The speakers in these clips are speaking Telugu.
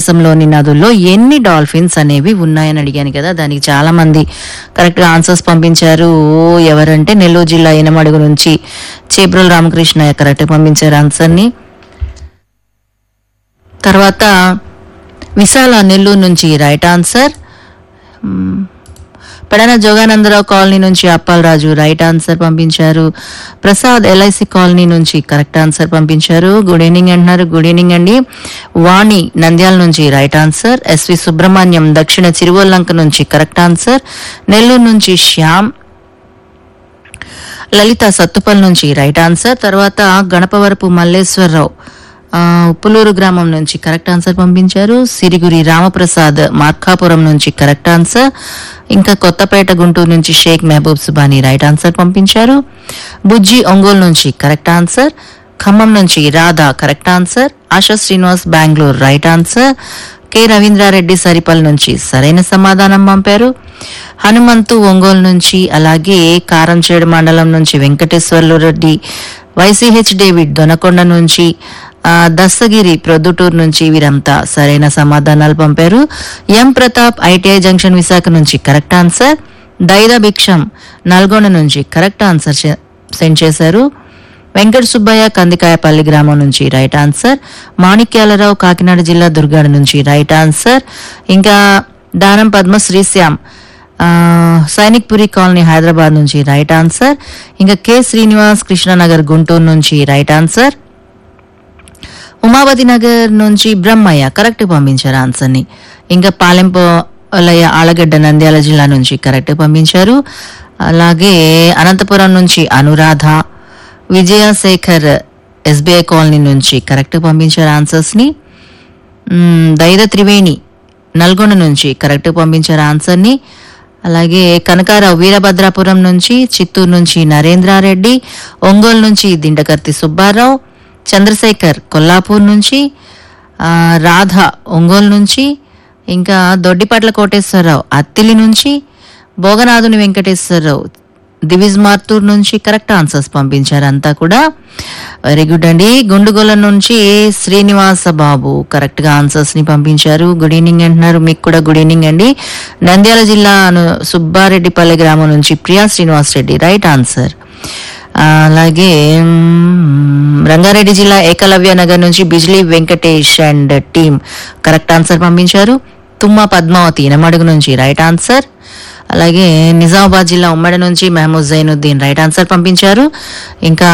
భారతదేశంలోని నదుల్లో ఎన్ని డాల్ఫిన్స్ అనేవి ఉన్నాయని అడిగాను కదా దానికి చాలా మంది కరెక్ట్ గా ఆన్సర్స్ పంపించారు ఎవరంటే నెల్లూరు జిల్లా ఇనమడుగు నుంచి చేబ్రోల్ రామకృష్ణ కరెక్ట్ పంపించారు ఆన్సర్ ని తర్వాత విశాల నెల్లూరు నుంచి రైట్ ఆన్సర్ మ్మ్. పెడన జోగానందరావు కాలనీ నుంచి అప్పాలరాజు రైట్ ఆన్సర్ పంపించారు ప్రసాద్ ఎల్ఐసి కాలనీ నుంచి కరెక్ట్ ఆన్సర్ పంపించారు గుడ్ ఈవినింగ్ అంటున్నారు గుడ్ ఈవినింగ్ అండి వాణి నంద్యాల నుంచి రైట్ ఆన్సర్ ఎస్వి సుబ్రహ్మణ్యం దక్షిణ చిరువల్లంక నుంచి కరెక్ట్ ఆన్సర్ నెల్లూరు నుంచి శ్యామ్ లలిత సత్తుపల్ నుంచి రైట్ ఆన్సర్ తర్వాత గణపవరపు మల్లేశ్వరరావు ఆ, ఉప్పులూరు గ్రామం నుంచి కరెక్ట్ ఆన్సర్ పంపించారు సిరిగురి రామప్రసాద్ మార్కాపురం నుంచి కరెక్ట్ ఆన్సర్ ఇంకా కొత్తపేట గుంటూరు నుంచి షేక్ మహబూబ్ సుబానీ రైట్ ఆన్సర్ పంపించారు బుజ్జి ఒంగోలు నుంచి కరెక్ట్ ఆన్సర్ ఖమ్మం నుంచి Radha correct answer Asha Srinivas Bengaluru right answer K Ravindra Reddy సరిపల్ నుంచి సరైన సమాధానం పంపారు హనుమంతు ఒంగోలు నుంచి అలాగే కారంచేడు మండలం నుంచి వెంకటేశ్వర్లు రెడ్డి వైసీహెచ్ డేవిడ్ దొనకొండ నుంచి ఆ, దస్తగిరి ప్రొద్దుటూరు నుంచి వీరంతా సరైన సమాధానాలు పంపారు M Pratap ITI junction Visakha నుంచి కరెక్ట్ ఆన్సర్ దైద భిక్షం నల్గొండ నుంచి కరెక్ట్ ఆన్సర్ చే- సెండ్ చేశారు వెంకట సుబ్బయ్య కందికాయపల్లి గ్రామం నుంచి రైట్ ఆన్సర్ మాణిక్యాలరావు కాకినాడ జిల్లా దుర్గాడ నుంచి రైట్ ఆన్సర్ ఇంకా దానం పద్మ శ్రీశ్యామ్ ఆ, సైనిక్పురి కాలనీ హైదరాబాద్ నుంచి రైట్ ఆన్సర్ ఇంకా కె శ్రీనివాస్ కృష్ణనగర్ గుంటూరు నుంచి రైట్ ఆన్సర్ ఉమావతి నగర్ నుంచి బ్రహ్మయ్య కరెక్ట్ పంపించారు ఆన్సర్ని ఇంకా పాలెంపోలయ్య ఆలగడ్డ నంద్యాల జిల్లా నుంచి కరెక్ట్ పంపించారు అలాగే అనంతపురం నుంచి అనురాధ విజయశేఖర్ ఎస్బీఐ కాలనీ నుంచి కరెక్ట్ పంపించారు ఆన్సర్స్ని మ్మ్, దైద త్రివేణి నల్గొండ నుంచి కరెక్ట్ పంపించారు ఆన్సర్ని అలాగే కనకారావు వీరభద్రాపురం నుంచి చిత్తూరు నుంచి నరేంద్రారెడ్డి ఒంగోలు నుంచి దిండకర్తి సుబ్బారావు చంద్రశేఖర్ కొల్లాపూర్ నుంచి ఆ, రాధ ఒంగోలు నుంచి ఇంకా దొడ్డిపట్ల కోటేశ్వరరావు అత్తిలి నుంచి భోగనాథుని వెంకటేశ్వరరావు దివిజ్ మార్తూర్ నుంచి కరెక్ట్ ఆన్సర్స్ పంపించారు అంతా కూడా వెరీ గుడ్ అండి గుండుగోల నుంచి శ్రీనివాస బాబు కరెక్ట్ గా ఆన్సర్స్ ని పంపించారు గుడ్ ఈవినింగ్ అంటున్నారు మీకు కూడా గుడ్ ఈవినింగ్ అండి నంద్యాల జిల్లా అను- సుబ్బారెడ్డిపల్లి గ్రామం నుంచి ప్రియా శ్రీనివాస్ రెడ్డి రైట్ ఆన్సర్ అలాగే మ్, రంగారెడ్డి జిల్లా ఏకలవ్య నగర్ నుంచి Bijli Venkatesh and team correct answer పంపించారు తుమ్మ పద్మావతి ఇనమడుగు నుంచి రైట్ ఆన్సర్ అలాగే నిజామాబాద్ జిల్లా ఉమ్మడి నుంచి మహమూద్ జైనుద్దీన్ రైట్ ఆన్సర్ పంపించారు ఇంకా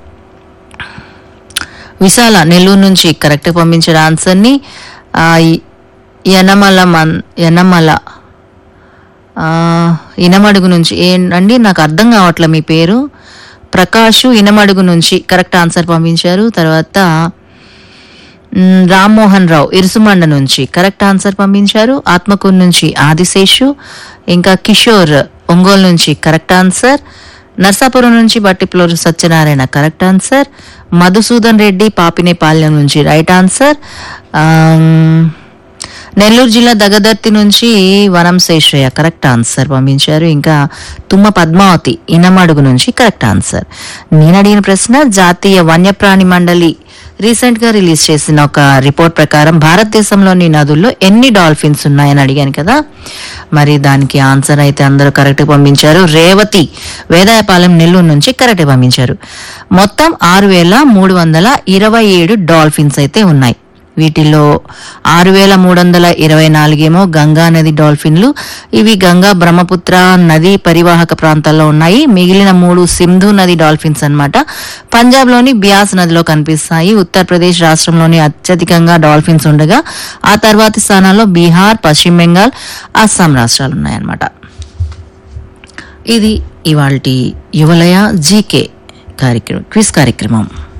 విశాల నెల్లూరు నుంచి కరెక్ట్ పంపించారు ఆన్సర్ని ఆ, ఈ- యనమల మన్ యనమల ఆ, ఇనమడుగు నుంచి ఏంటండి నాకు అర్థం కావట్లే మీ పేరు ప్రకాష్ ఇనమడుగు నుంచి కరెక్ట్ ఆన్సర్ పంపించారు తర్వాత మ్, రామ్మోహన్ రావు ఇరుసుమండ నుంచి కరెక్ట్ ఆన్సర్ పంపించారు ఆత్మకూరు నుంచి ఆదిశేషు ఇంకా కిషోర్ ఒంగోలు నుంచి కరెక్ట్ ఆన్సర్ నర్సాపురం నుంచి బట్టిప్లోరు సత్యనారాయణ కరెక్ట్ ఆన్సర్ మధుసూదన్ రెడ్డి పాపినేపాలెం నుంచి రైట్ ఆన్సర్ ఆమ్, నెల్లూరు జిల్లా దగదర్తి నుంచి వనం శేషయ్య కరెక్ట్ ఆన్సర్ పంపించారు ఇంకా తుమ్మ పద్మావతి ఇనమడుగు నుంచి కరెక్ట్ ఆన్సర్ నేను అడిగిన ప్రశ్న జాతీయ వన్యప్రాణి మండలి రీసెంట్ గా రిలీజ్ చేసిన ఒక రిపోర్ట్ ప్రకారం భారతదేశంలోని నదుల్లో ఎన్ని డాల్ఫిన్స్ ఉన్నాయని అడిగాను కదా మరి దానికి ఆన్సర్ అయితే అందరూ కరెక్ట్ పంపించారు రేవతి వేదాయపాలెం నెల్లూరు నుంచి కరెక్ట్ పంపించారు మొత్తం ఆరు వేల మూడు వందల ఇరవై ఏడు డాల్ఫిన్స్ అయితే ఉన్నాయి వీటిలో ఆరు వేల మూడు వందల ఇరవై నాలుగేమో గంగా నది డాల్ఫిన్లు ఇవి గంగా బ్రహ్మపుత్ర నది పరివాహక ప్రాంతాల్లో ఉన్నాయి మిగిలిన మూడు సింధు నది డాల్ఫిన్స్ అన్నమాట పంజాబ్లోని బియాస్ నదిలో కనిపిస్తాయి ఉత్తరప్రదేశ్ రాష్ట్రంలోని అత్యధికంగా డాల్ఫిన్స్ ఉండగా ఆ తర్వాతి స్థానాల్లో బీహార్ పశ్చిమ బెంగాల్ అస్సాం రాష్ట్రాలు ఉన్నాయన్నమాట ఇది ఇవాల్టి యువలయ జీకే కార్యక్రమం క్విజ్ కార్యక్రమం